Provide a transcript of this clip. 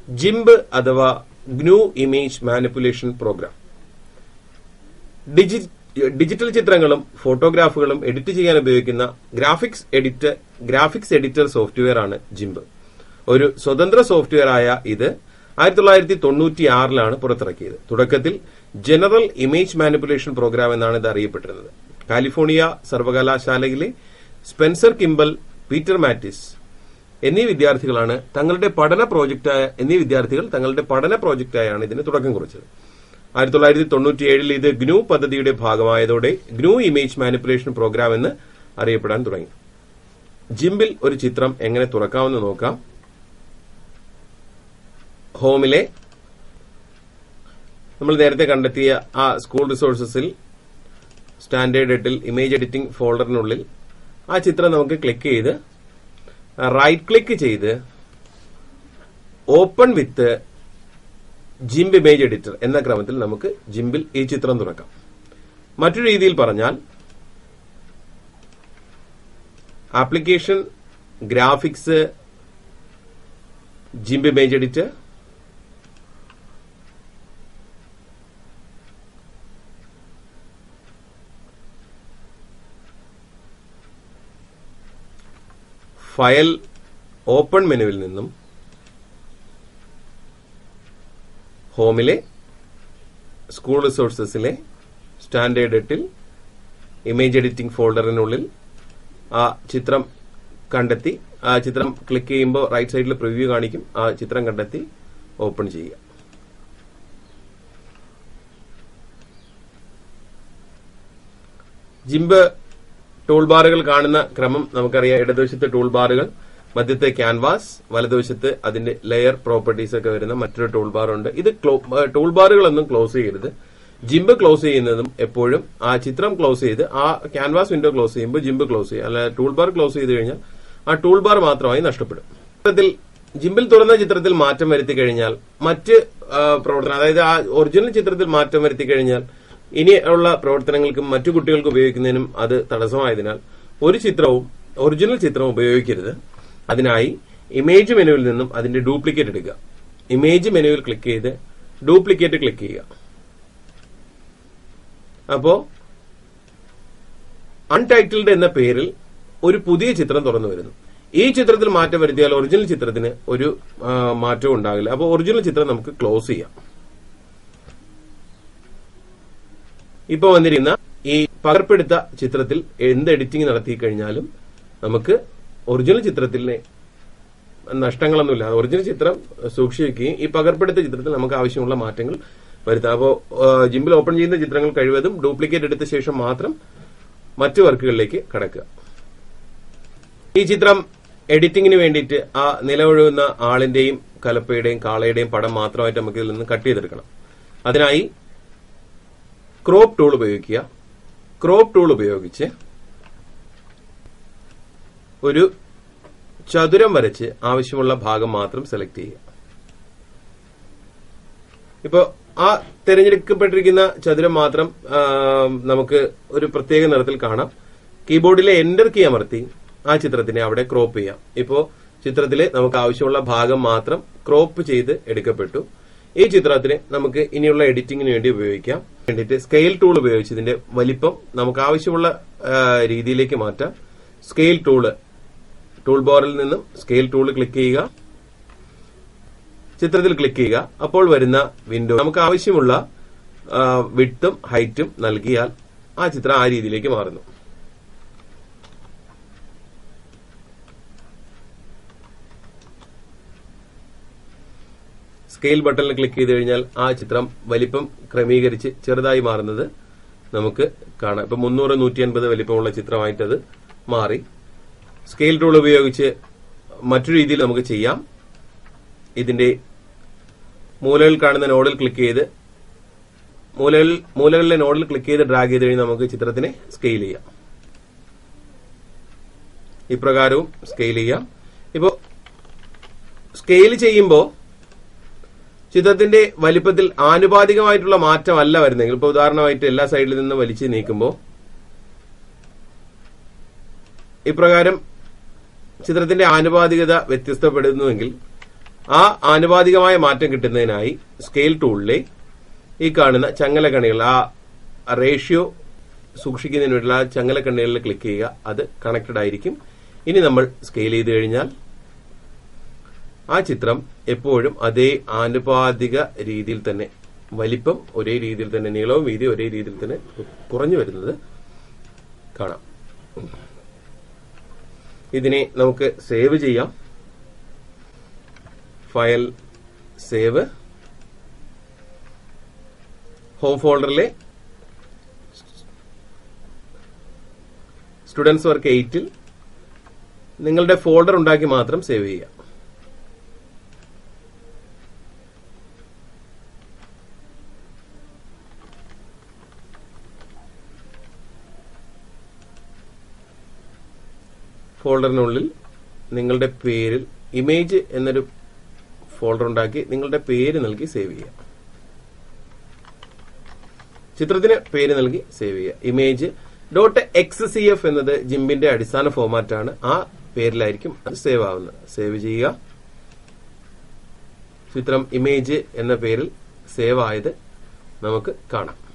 GIMP അഥവാ GNU image manipulation program ഡിജി- digital ചിത്രങ്ങളും ഫോട്ടോഗ്രാഫുകളും എഡിറ്റ് ചെയ്യാൻ ഉപയോഗിക്കുന്ന graphics editor graphics editor software ആണ് ജിംബ് ഒരു സ്വതന്ത്ര സോഫ്റ്റ്വെയർ ആയ ഇത് ആയിരത്തി തൊള്ളായിരത്തി തൊണ്ണൂറ്റി ആറിലാണ് പുറത്തിറക്കിയത് തുടക്കത്തിൽ ജനറൽ ഇമേജ് മാനിപ്പുലേഷൻ പ്രോഗ്രാം എന്നാണ് ഇത് അറിയപ്പെട്ടിരുന്നത് കാലിഫോർണിയ സർവകലാശാലയിലെ സ്പെൻസർ കിംബൽ പീറ്റർ മാറ്റിസ് എന്നീ വിദ്യാർത്ഥികളാണ് തങ്ങളുടെ പഠന പ്രോജക്റ്റായ എന്നീ വിദ്യാർത്ഥികൾ തങ്ങളുടെ പഠന പ്രോജക്റ്റായാണ് ഇതിന് തുടക്കം കുറിച്ചത് ആയിരത്തി തൊള്ളായിരത്തി തൊണ്ണൂറ്റിയേഴിൽ ഇത് ഗ്നു പദ്ധതിയുടെ ഭാഗമായതോടെ ഗ്നു ഇമേജ് മാനിപ്പുലേഷൻ പ്രോഗ്രാം എന്ന് അറിയപ്പെടാൻ തുടങ്ങി ജിംബിൽ ഒരു ചിത്രം എങ്ങനെ തുറക്കാമെന്ന് നോക്കാം ഹോമിലെ നമ്മൾ നേരത്തെ കണ്ടെത്തിയ ആ സ്കൂൾ റിസോഴ്സസിൽ സ്റ്റാൻഡേർഡ് എട്ടിൽ ഇമേജ് എഡിറ്റിംഗ് ഫോൾഡറിനുള്ളിൽ ആ ചിത്രം നമുക്ക് ക്ലിക്ക് ചെയ്ത് റൈറ്റ് ക്ലിക്ക് ചെയ്ത് open with GIMP image editor എന്ന ക്രമത്തിൽ നമുക്ക് ജിംബിൽ ഈ ചിത്രം തുറക്കാം മറ്റൊരു രീതിയിൽ പറഞ്ഞാൽ application graphics GIMP image editor file open മെനുവിൽ നിന്നും ഹോമിലെ സ്കൂൾ റിസോഴ്സസിലെ സ്റ്റാൻഡേർഡ് എട്ടിൽ ഇമേജ് എഡിറ്റിംഗ് ഫോൾഡറിനുള്ളിൽ ആ ചിത്രം കണ്ടെത്തി ആ ചിത്രം ക്ലിക്ക് ചെയ്യുമ്പോൾ റൈറ്റ് സൈഡിൽ പ്രിവ്യൂ കാണിക്കും ആ ചിത്രം കണ്ടെത്തി ഓപ്പൺ ചെയ്യുക ജിംബ് ടൂൾ ബാറുകൾ കാണുന്ന ക്രമം നമുക്കറിയാം ഇടതുവശത്ത് ടൂൾ ബാറുകൾ മധ്യത്തെ ക്യാൻവാസ് വലതുവശത്ത് അതിന്റെ ലെയർ പ്രോപ്പർട്ടീസ് ഒക്കെ വരുന്ന മറ്റൊരു ടൂൾ ബാർ ഉണ്ട് ഇത് ടൂൾ ബാറുകളൊന്നും ക്ലോസ് ചെയ്യരുത് ജിംബ് ക്ലോസ് ചെയ്യുന്നതും എപ്പോഴും ആ ചിത്രം ക്ലോസ് ചെയ്ത് ആ ക്യാൻവാസ് വിൻഡോ ക്ലോസ് ചെയ്യുമ്പോൾ ജിംബ് ക്ലോസ് ചെയ്യുക അല്ല ടൂൾ ബാർ ക്ലോസ് ചെയ്ത് കഴിഞ്ഞാൽ ആ ടൂൾ ബാർ മാത്രമായി നഷ്ടപ്പെടും ചിത്രത്തിൽ ജിംബിൽ തുറന്ന ചിത്രത്തിൽ മാറ്റം വരുത്തി കഴിഞ്ഞാൽ മറ്റ് ആ, പ്രവർത്തനം അതായത് ആ ഒറിജിനൽ ചിത്രത്തിൽ മാറ്റം വരുത്തി കഴിഞ്ഞാൽ ഇനി ഉള്ള പ്രവർത്തനങ്ങൾക്കും മറ്റു കുട്ടികൾക്ക് ഉപയോഗിക്കുന്നതിനും അത് തടസ്സമായതിനാൽ ഒരു ചിത്രവും ഒറിജിനൽ ചിത്രം ഉപയോഗിക്കരുത് അതിനായി ഇമേജ് മെനുവിൽ നിന്നും അതിന്റെ ഡ്യൂപ്ലിക്കേറ്റ് എടുക്കുക ഇമേജ് മെനുവിൽ ക്ലിക്ക് ചെയ്ത് ഡ്യൂപ്ലിക്കേറ്റ് ക്ലിക്ക് ചെയ്യുക അപ്പോ അൺടൈറ്റിൽഡ് എന്ന പേരിൽ ഒരു പുതിയ ചിത്രം തുറന്നു വരുന്നു ഈ ചിത്രത്തിൽ മാറ്റം വരുത്തിയാൽ ഒറിജിനൽ ചിത്രത്തിന് ഒരു ആ, മാറ്റവും ഉണ്ടാകില്ല അപ്പോൾ ഒറിജിനൽ ചിത്രം നമുക്ക് ക്ലോസ് ചെയ്യാം ഇപ്പൊ വന്നിരിക്കുന്ന ഈ പകർപ്പെടുത്ത ചിത്രത്തിൽ എന്ത് എഡിറ്റിംഗ് നടത്തി കഴിഞ്ഞാലും നമുക്ക് ഒറിജിനൽ ചിത്രത്തിലെ നഷ്ടങ്ങളൊന്നുമില്ല ഒറിജിനൽ ചിത്രം സൂക്ഷിക്കുകയും ഈ പകർപ്പെടുത്ത ചിത്രത്തിൽ നമുക്ക് ആവശ്യമുള്ള മാറ്റങ്ങൾ വരുത്താം അപ്പോൾ ജിംബിൽ ഓപ്പൺ ചെയ്യുന്ന ചിത്രങ്ങൾ കഴിവതും ഡ്യൂപ്ലിക്കേറ്റ് എടുത്ത ശേഷം മാത്രം മറ്റു വർക്കുകളിലേക്ക് കടക്കുക ഈ ചിത്രം എഡിറ്റിംഗിന് വേണ്ടിയിട്ട് ആ നിലവൊഴുകുന്ന ആളിന്റെയും കലപ്പയുടെയും കാളയുടെയും പടം മാത്രമായിട്ട് നമുക്ക് ഇതിൽ നിന്ന് കട്ട് ചെയ്തെടുക്കണം അതിനായി ക്രോപ്പ് ടൂൾ ഉപയോഗിക്കുക ക്രോപ്പ് ടൂൾ ഉപയോഗിച്ച് ഒരു ചതുരം വരച്ച് ആവശ്യമുള്ള ഭാഗം മാത്രം സെലക്ട് ചെയ്യുക ഇപ്പോ ആ തിരഞ്ഞെടുക്കപ്പെട്ടിരിക്കുന്ന ചതുരം മാത്രം ആ, നമുക്ക് ഒരു പ്രത്യേക നിറത്തിൽ കാണാം കീബോർഡിലെ എന്റർ കീ അമർത്തി ആ ചിത്രത്തിനെ അവിടെ ക്രോപ്പ് ചെയ്യാം ഇപ്പോ ചിത്രത്തിലെ നമുക്ക് ആവശ്യമുള്ള ഭാഗം മാത്രം ക്രോപ്പ് ചെയ്ത് എടുക്കപ്പെട്ടു ഈ ചിത്രത്തിന് നമുക്ക് ഇനിയുള്ള എഡിറ്റിംഗിന് വേണ്ടി ഉപയോഗിക്കാം വേണ്ടിയിട്ട് സ്കെയിൽ ടൂൾ ഉപയോഗിച്ച് ഇതിന്റെ വലിപ്പം നമുക്ക് ആവശ്യമുള്ള ആ, രീതിയിലേക്ക് മാറ്റാം സ്കെയിൽ ടൂള് ടൂൾ ബാറിൽ നിന്നും സ്കെയിൽ ടൂൾ ക്ലിക്ക് ചെയ്യുക ചിത്രത്തിൽ ക്ലിക്ക് ചെയ്യുക അപ്പോൾ വരുന്ന വിൻഡോ നമുക്ക് ആവശ്യമുള്ള വിട്ടും ഹൈറ്റും നൽകിയാൽ ആ ചിത്രം ആ രീതിയിലേക്ക് മാറുന്നു സ്കെയിൽ ബട്ടണിൽ ക്ലിക്ക് ചെയ്ത് കഴിഞ്ഞാൽ ആ ചിത്രം വലിപ്പം ക്രമീകരിച്ച് ചെറുതായി മാറുന്നത് നമുക്ക് കാണാം ഇപ്പൊ മുന്നൂറ് നൂറ്റി അൻപത് വലിപ്പമുള്ള ചിത്രമായിട്ട് അത് മാറി സ്കെയിൽ ടൂൾ ഉപയോഗിച്ച് മറ്റൊരു രീതിയിൽ നമുക്ക് ചെയ്യാം ഇതിന്റെ മൂലയിൽ കാണുന്ന നോഡിൽ ക്ലിക്ക് ചെയ്ത് മൂലയിൽ മൂലകളിലെ നോഡിൽ ക്ലിക്ക് ചെയ്ത് ഡ്രാഗ് ചെയ്ത് കഴിഞ്ഞാൽ നമുക്ക് ചിത്രത്തിനെ സ്കെയിൽ ചെയ്യാം ഇപ്രകാരവും സ്കെയിൽ ചെയ്യാം ഇപ്പോ സ്കെയിൽ ചെയ്യുമ്പോൾ ചിത്രത്തിന്റെ വലിപ്പത്തിൽ ആനുപാതികമായിട്ടുള്ള മാറ്റമല്ല വരുന്നെങ്കിൽ ഇപ്പൊ ഉദാഹരണമായിട്ട് എല്ലാ സൈഡിൽ നിന്ന് വലിച്ചു നീക്കുമ്പോൾ ഇപ്രകാരം ചിത്രത്തിന്റെ ആനുപാതികത വ്യത്യസ്തപ്പെടുന്നുവെങ്കിൽ ആ ആനുപാതികമായ മാറ്റം കിട്ടുന്നതിനായി സ്കെയിൽ ടൂളിലെ ഈ കാണുന്ന ചങ്ങലക്കണികൾ ആ റേഷ്യോ സൂക്ഷിക്കുന്നതിന് വേണ്ടിയുള്ള ആ ചങ്ങലക്കണ്ണികളിൽ ക്ലിക്ക് ചെയ്യുക അത് കണക്റ്റഡ് ആയിരിക്കും ഇനി നമ്മൾ സ്കെയിൽ ചെയ്ത് കഴിഞ്ഞാൽ ആ ചിത്രം എപ്പോഴും അതേ ആനുപാതിക രീതിയിൽ തന്നെ വലിപ്പം ഒരേ രീതിയിൽ തന്നെ നീളവും വീതി ഒരേ രീതിയിൽ തന്നെ കുറഞ്ഞു വരുന്നത് കാണാം ഇതിനെ നമുക്ക് സേവ് ചെയ്യാം ഫയൽ സേവ് ഹോം ഫോൾഡറിലെ സ്റ്റുഡൻസ് വർക്ക് എയ്റ്റിൽ നിങ്ങളുടെ ഫോൾഡർ ഉണ്ടാക്കി മാത്രം സേവ് ചെയ്യുക ഫോൾഡറിനുള്ളിൽ നിങ്ങളുടെ പേരിൽ ഇമേജ് എന്നൊരു ഫോൾഡർ ഉണ്ടാക്കി നിങ്ങളുടെ പേര് നൽകി സേവ് ചെയ്യുക ചിത്രത്തിന് പേര് നൽകി സേവ് ചെയ്യുക image dot X C F എന്നത് ജിംബിന്റെ അടിസ്ഥാന ഫോമാറ്റ് ആണ് ആ പേരിലായിരിക്കും അത് സേവ് ആവുന്നത് സേവ് ചെയ്യുക ചിത്രം ഇമേജ് എന്ന പേരിൽ സേവ് ആയത് നമുക്ക് കാണാം